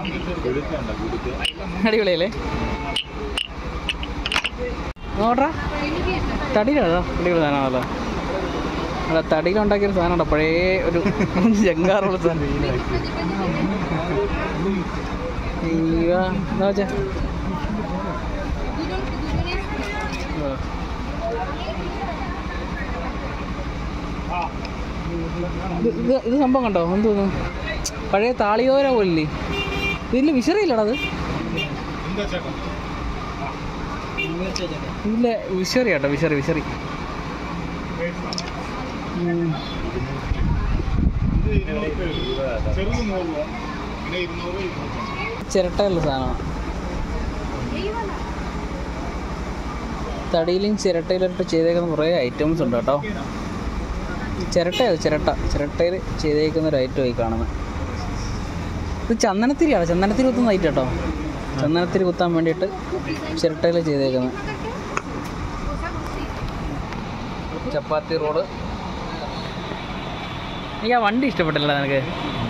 അടിപൊളിയല്ലേ നോട്രാ തടിയിലാണോ അടിപൊളി സാധനമാണല്ലോ അല്ല തടിയിലുണ്ടാക്കിയൊരു സാധനമുണ്ടോ പഴയ ഒരു ജങ്കാറുള്ള സാധനം അയ്യോ എന്താ വെച്ചാ ഇത് ഇത് ഇത് സംഭവം കണ്ടോ എന്ത് തോന്നുന്നു പഴയ താളിയോര പോലില്ലേ ഇതിൽ വിശറിയില്ലടാ അത് ഇല്ല വിശറി കേട്ടോ വിശറി വിശറി ഉം. ചെറുത് നൂറ് രൂപ പിന്നെ ഇരുന്നൂറ് ഇരുന്നൂറ്റി ചിരട്ടയുള്ള സാധനമാണ് തടിയിലും ചിരട്ടയിലിട്ട് ചെയ്തേക്കുന്ന കുറേ ഐറ്റംസ് ഉണ്ട് കേട്ടോ ചിരട്ടയോ ചിരട്ട ചിരട്ടയിൽ ചെയ്തേക്കുന്ന ഒരു ഐറ്റമായി കാണുന്നത് ഇത് ചന്ദനത്തിരിയാണ് ചന്ദനത്തിരി കുത്തുന്ന ഐറ്റം കേട്ടോ ചന്ദനത്തിരി കുത്താൻ വേണ്ടിയിട്ട് ചിരട്ടയിൽ ചെയ്തേക്കുന്നത് ചപ്പാത്തി റോള് എനിക്ക് ആ വണ്ടി ഇഷ്ടപ്പെട്ടില്ല നിനക്ക്